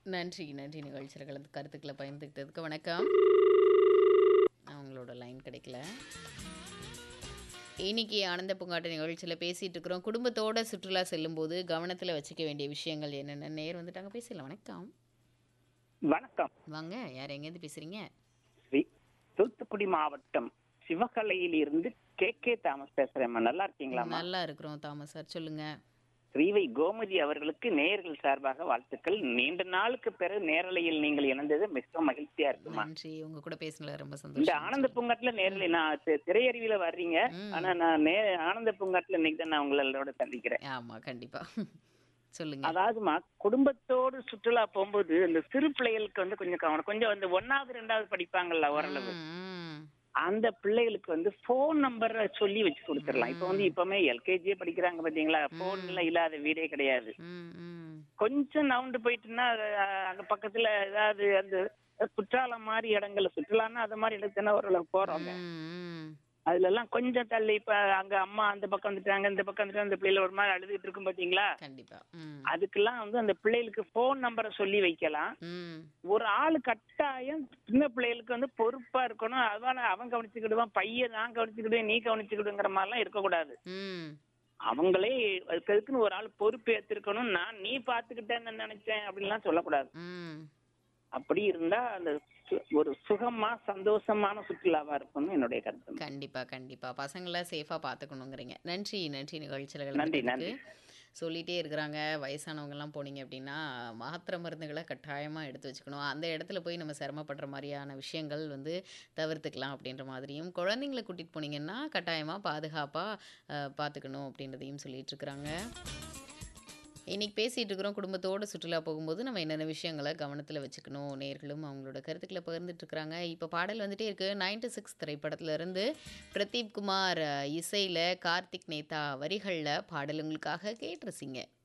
நன்றி நன்றி நிகழ்ச்சியில் கலந்து கருத்துக்களை பகிர்ந்துக்கிட்டதுக்கு வணக்கம் அவங்களோட லைன் கிடைக்கல இன்னைக்கு ஆனந்த பூங்காட்டு நிகழ்ச்சியில் பேசிட்டு இருக்கிறோம் குடும்பத்தோட சுற்றுலா செல்லும்போது கவனத்தில் வச்சுக்க வேண்டிய விஷயங்கள் என்னென்ன நேர் வந்துட்டாங்க பேசலாம் வணக்கம் வணக்கம் வாங்க யார் எங்கேருந்து பேசுறீங்க ஸ்ரீ தூத்துக்குடி மாவட்டம் சிவகலையில் இருந்து கே கே தாமஸ் பேசுறேம்மா நல்லா இருக்கீங்களாம்மா நல்லா இருக்கிறோம் தாமஸ் சார் சொல்லுங்க ஸ்ரீவை கோமதி அவர்களுக்கு நேயர்கள் சார்பாக வாழ்த்துக்கள் நீண்ட நாளுக்கு பிறகு நேரலையில் நீங்கள் இணைந்தது மிகவும் மகிழ்ச்சியா இருக்குமா நன்றி உங்க கூட பேசினதுல ரொம்ப இந்த சந்தோஷம் ஆனந்த பூங்காட்டுல நேரலை நான் தி- திரையருவியில வர்றீங்க ம். ஆனா நான் நே ஆனந்த பூங்காட்டுல இன்னைக்கு தான் நான் உங்களோட சந்திக்கிறேன் ஆமா கண்டிப்பா சொல்லுங்க அதாவதுமா குடும்பத்தோடு சுற்றுலா போகும்போது இந்த சிறு பிள்ளைகளுக்கு வந்து கொஞ்சம் கவனம் கொஞ்சம் வந்து ஒன்னாவது ரெண்டாவது படிப்பாங்கல்ல ஓரளவு ம், ம். அந்த பிள்ளைகளுக்கு வந்து போன் நம்பரை சொல்லி வச்சு கொடுத்துடலாம் இப்ப வந்து இப்பவுமே எல்கேஜியே படிக்கிறாங்க பாத்தீங்களா போன்ல இல்லாத வீடே கிடையாது ம், ம். கொஞ்சம் நவுண்டு போயிட்டுன்னா அஹ், அங்க பக்கத்துல ஏதாவது அந்த குற்றாலம் மாதிரி இடங்கள்ல சுற்றுலான்னா அது மாதிரி இடத்துல ஓரளவு போறோங்க ம், ம். அதுல எல்லாம் கொஞ்சம் தள்ளி இப்ப அங்க அம்மா அந்த பக்கம் வந்துட்டாங்க இந்த பக்கம் வந்துட்டாங்க அந்த பிள்ளைல ஒரு மாதிரி அழுதுட்டு இருக்கும் பாத்தீங்களா கண்டிப்பா ம், அதுக்கெல்லாம் வந்து அந்த பிள்ளைகளுக்கு போன் நம்பரை சொல்லி வைக்கலாம் ம். ஒரு ஆளு கட்டாயம் சின்ன பிள்ளைகளுக்கு வந்து பொறுப்பா இருக்கணும் அதனால அவன் கவனிச்சுக்கிடுவான் பையன் நான் கவனிச்சுக்கிடுவேன் நீ கவனிச்சுக்கிடுங்கிற மாதிரிலாம் இருக்கக்கூடாது ம். அவங்களே அதுக்குன்னு ஒரு ஆள் பொறுப்பு ஏத்திருக்கணும் நான் நீ பாத்துக்கிட்டேன்னு நினைச்சேன் அப்படின்லாம் சொல்லக்கூடாது ம். அப்படி இருந்தா அந்த சு- ஒரு சுகமா சந்தோஷமான சுற்றுலாவா இருக்கும்னு என்னுடைய கருத்து கண்டிப்பா கண்டிப்பா பசங்களை சேஃபா பாத்துக்கணுங்கிறீங்க நன்றி நன்றி நிகழ்ச்சியில் நன்றி, கலந்துக்கிட்டதுக்கு. சொல்லிட்டே இருக்கிறாங்க வயசானவங்கெல்லாம் போனீங்க அப்படின்னா மாத்திரை மருந்துகளை கட்டாயமாக எடுத்து வச்சுக்கணும் அந்த இடத்துல போய் நம்ம சிரமப்படுற மாதிரியான விஷயங்கள் வந்து தவிர்த்துக்கலாம் அப்படின்ற மாதிரியும் குழந்தைங்களை கூட்டிகிட்டு போனீங்கன்னா கட்டாயமாக பாதுகாப்பாக பார்த்துக்கணும் அப்படின்றதையும் சொல்லிட்டு இருக்கிறாங்க இன்னைக்கு பேசிகிட்டு இருக்கிறோம் குடும்பத்தோடு சுற்றுலா போகும்போது நம்ம என்னென்ன விஷயங்களை கவனத்தில் வச்சுக்கணும் நேர்களும் அவங்களோட கருத்துக்களை பகிர்ந்துட்டு இருக்கிறாங்க இப்போ பாடல் வந்துட்டே இருக்கு நைன்டி சிக்ஸ் திரைப்படத்துல இருந்து பிரதீப் குமார் இசையில் கார்த்திக் நேதா வரிகளில் பாடல் உங்களுக்காக கேட்டு ரசிங்க